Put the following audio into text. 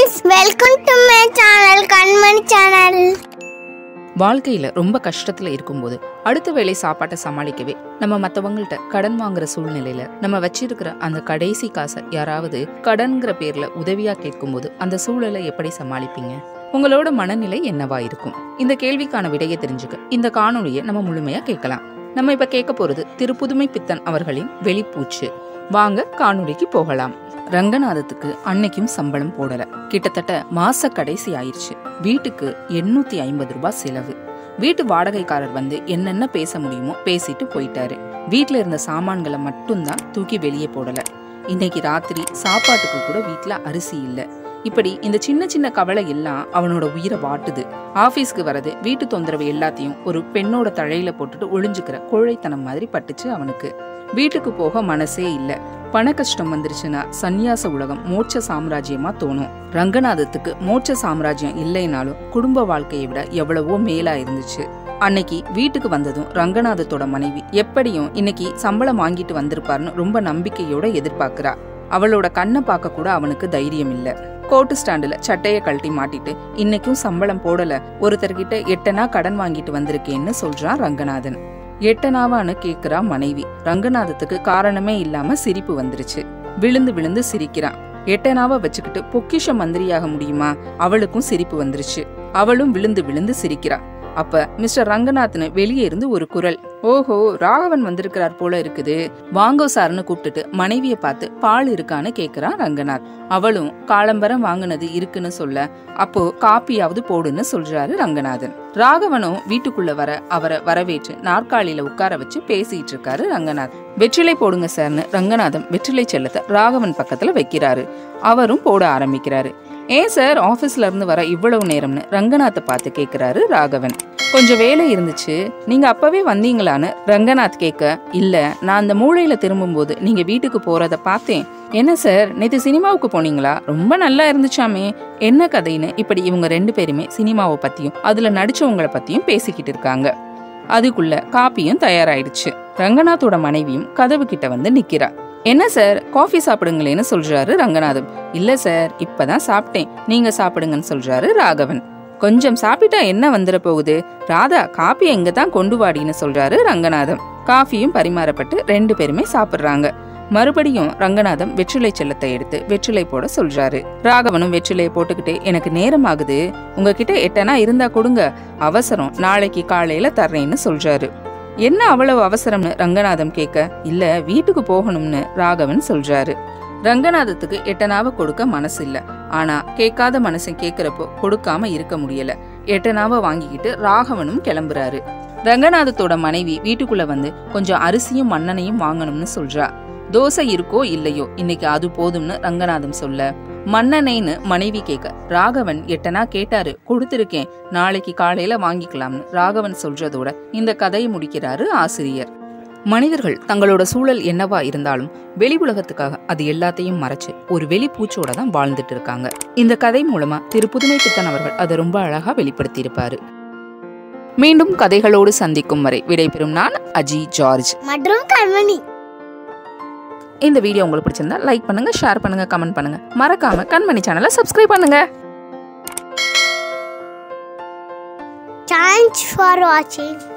friends welcome to my channel Kanmani channel வாழ்க்கையில ரொம்ப கஷ்டத்துல இருக்கும்போது அடுத்த வேளை சாப்பாட்டை சமாளிக்கவே நம்ம மத்தவங்கள்ட்ட கடன் வாங்குற சூழ்நிலையில நம்ம வச்சிருக்கிற அந்த கடைசி காசை யாராவது கடன்கிற பேர்ல உதவியா கேட்கும்போது அந்த சூழலை எப்படி சமாளிப்பீங்க உங்களோட மனநிலை என்னவா இருக்கும் இந்த கேள்விக்கான விடையை தெரிஞ்சுக்க இந்த காணொளியை நம்ம முழுமையா கேட்கலாம் நம்ம இப்ப கேட்க போறது திரு புதுமை பித்தன் அவர்களின் வெளிப்பூச்சு வாங்க காணொளிக்கு போகலாம் ரங்கநாதத்துக்கு அன்னைக்கும் சம்பளம் போடல கிட்டத்தட்ட மாச கடைசி ஆயிடுச்சு வீட்டுக்கு எண்ணூத்தி ஐம்பது ரூபாய் செலவு வீட்டு வாடகைக்காரர் வந்து என்னென்ன பேச முடியுமோ பேசிட்டு போயிட்டாரு வீட்ல இருந்த சாமான்களை மட்டும்தான் தூக்கி வெளியே போடல இன்னைக்கு ராத்திரி சாப்பாட்டுக்கு கூட வீட்ல அரிசி இல்ல இப்படி இந்த சின்ன சின்ன கவலை எல்லாம் அவனோட உயிரை வாட்டுது ஆபீஸ்க்கு வரது வீட்டு தொந்தரவு எல்லாத்தையும் ஒரு பெண்ணோட தழையில போட்டுட்டு ஒளிஞ்சுக்கிற கோழைத்தனம் மாதிரி பட்டுச்சு அவனுக்கு வீட்டுக்கு போக மனசே இல்ல பண கஷ்டம் வந்துருச்சுன்னா சந்நியாச உலகம் மோட்ச சாம்ராஜ்யமா தோணும் ரங்கநாதத்துக்கு மோட்ச சாம்ராஜ்யம் இல்லைனாலும் குடும்ப வாழ்க்கையை விட எவ்வளவோ மேலா இருந்துச்சு அன்னைக்கு வீட்டுக்கு வந்ததும் ரங்கநாதத்தோட மனைவி எப்படியும் இன்னைக்கு சம்பளம் வாங்கிட்டு வந்திருப்பாருன்னு ரொம்ப நம்பிக்கையோட எதிர்பார்க்கிறா அவளோட கண்ணை பார்க்க கூட அவனுக்கு தைரியம் இல்ல கோட்டு ஸ்டாண்டுல சட்டைய கழட்டி மாட்டிட்டு இன்னைக்கும் சம்பளம் போடல ஒருத்தர்கிட்ட எட்டனா கடன் வாங்கிட்டு வந்திருக்கேன்னு சொல்றான் ரங்கநாதன் எட்டனாவான்னு கேக்குறா மனைவி ரங்கநாதத்துக்கு காரணமே இல்லாம சிரிப்பு வந்துருச்சு விழுந்து விழுந்து சிரிக்கிறான் எட்டனாவை வச்சுக்கிட்டு பொக்கிஷ மந்திரியாக முடியுமா அவளுக்கும் சிரிப்பு வந்துருச்சு அவளும் விழுந்து விழுந்து சிரிக்கிறா அப்ப மிஸ்டர் ரங்கநாத்னு வெளியே இருந்து ஒரு குரல் ஓஹோ ராகவன் வந்திருக்கிறார் போல இருக்குது வாங்கோ சார்னு கூப்பிட்டுட்டு மனைவிய பார்த்து பால் இருக்கான்னு கேக்குறான் ரங்கநாத் அவளும் காலம்பரம் வாங்குனது இருக்குன்னு சொல்ல அப்போ காப்பியாவது போடுன்னு சொல்றாரு ரங்கநாதன் ராகவனும் வீட்டுக்குள்ள வர அவரை வரவேற்று நாற்காலியில உட்கார வச்சு பேசிட்டு இருக்காரு ரங்கநாத் வெற்றிலை போடுங்க சார்னு ரங்கநாதன் வெற்றிலை செல்லத்தை ராகவன் பக்கத்துல வைக்கிறாரு அவரும் போட ஆரம்பிக்கிறாரு ஏன் சார் ஆபீஸ்ல இருந்து வர இவ்வளவு நேரம்னு ரங்கநாத்தை பார்த்து கேக்குறாரு ராகவன் கொஞ்சம் வேலை இருந்துச்சு நீங்க அப்பவே வந்தீங்களான்னு ரங்கநாத் கேட்க இல்ல நான் அந்த மூளையில திரும்பும்போது நீங்க வீட்டுக்கு போறத பார்த்தேன் என்ன சார் நேத்து சினிமாவுக்கு போனீங்களா ரொம்ப நல்லா இருந்துச்சாமே என்ன கதைன்னு இப்படி இவங்க ரெண்டு பேருமே சினிமாவை பத்தியும் அதுல நடிச்சவங்கள பத்தியும் பேசிக்கிட்டு இருக்காங்க அதுக்குள்ள காப்பியும் தயாராயிடுச்சு ரங்கநாத்தோட மனைவியும் கதவு கிட்ட வந்து நிக்கிறா என்ன சார் காஃபி சாப்பிடுங்களேன்னு சொல்றாரு ரங்கநாதன் இல்ல சார் இப்பதான் சாப்பிட்டேன் நீங்க சாப்பிடுங்கன்னு சொல்றாரு ராகவன் கொஞ்சம் சாப்பிட்டா என்ன வந்துட போகுது ராதா காப்பி எங்க தான் கொண்டு வாடின்னு சொல்றாரு ரங்கநாதம் காஃபியும் பரிமாறப்பட்டு ரெண்டு பேருமே சாப்பிடுறாங்க மறுபடியும் ரங்கநாதம் வெற்றிலை செல்லத்தை எடுத்து வெற்றிலை போட சொல்றாரு ராகவனும் வெற்றிலையை போட்டுக்கிட்டு எனக்கு நேரம் ஆகுது உங்ககிட்ட எட்டனா இருந்தா கொடுங்க அவசரம் நாளைக்கு காலையில தர்றேன்னு சொல்றாரு என்ன அவ்வளவு அவசரம்னு ரங்கநாதம் கேட்க இல்ல வீட்டுக்கு போகணும்னு ராகவன் சொல்றாரு ரங்கநாதத்துக்கு எட்டனாவை கொடுக்க மனசு இல்ல ஆனா கேட்காத மனசன் கேக்குறப்போ கொடுக்காம இருக்க முடியல எட்டனாவை வாங்கிக்கிட்டு ராகவனும் கிளம்புறாரு ரங்கநாதத்தோட மனைவி வீட்டுக்குள்ள வந்து கொஞ்சம் அரிசியும் மண்ணனையும் வாங்கணும்னு சொல்றா தோசை இருக்கோ இல்லையோ இன்னைக்கு அது போதும்னு ரங்கநாதம் சொல்ல மண்ணெண்ணெய்னு மனைவி கேட்க ராகவன் எட்டனா கேட்டாரு கொடுத்திருக்கேன் நாளைக்கு காலையில வாங்கிக்கலாம்னு ராகவன் சொல்றதோட இந்த கதையை முடிக்கிறாரு ஆசிரியர் மனிதர்கள் தங்களோட சூழல் என்னவா இருந்தாலும் வெளி உலகத்துக்காக அது எல்லாத்தையும் மறைச்சு ஒரு வெளி பூச்சோட தான் வாழ்ந்துட்டு இருக்காங்க இந்த கதை மூலமா திரு புதுமை பித்தன் அவர்கள் அதை ரொம்ப அழகா வெளிப்படுத்தி இருப்பாரு மீண்டும் கதைகளோடு சந்திக்கும் வரை விடைபெறும் நான் அஜி ஜார்ஜ் மற்றும் கண்மணி இந்த வீடியோ உங்களுக்கு பிடிச்சிருந்தா லைக் பண்ணுங்க ஷேர் பண்ணுங்க கமெண்ட் பண்ணுங்க மறக்காம கண்மணி சேனலை சப்ஸ்கிரைப் பண்ணுங்க தேங்க்ஸ் ஃபார் வாட்சிங்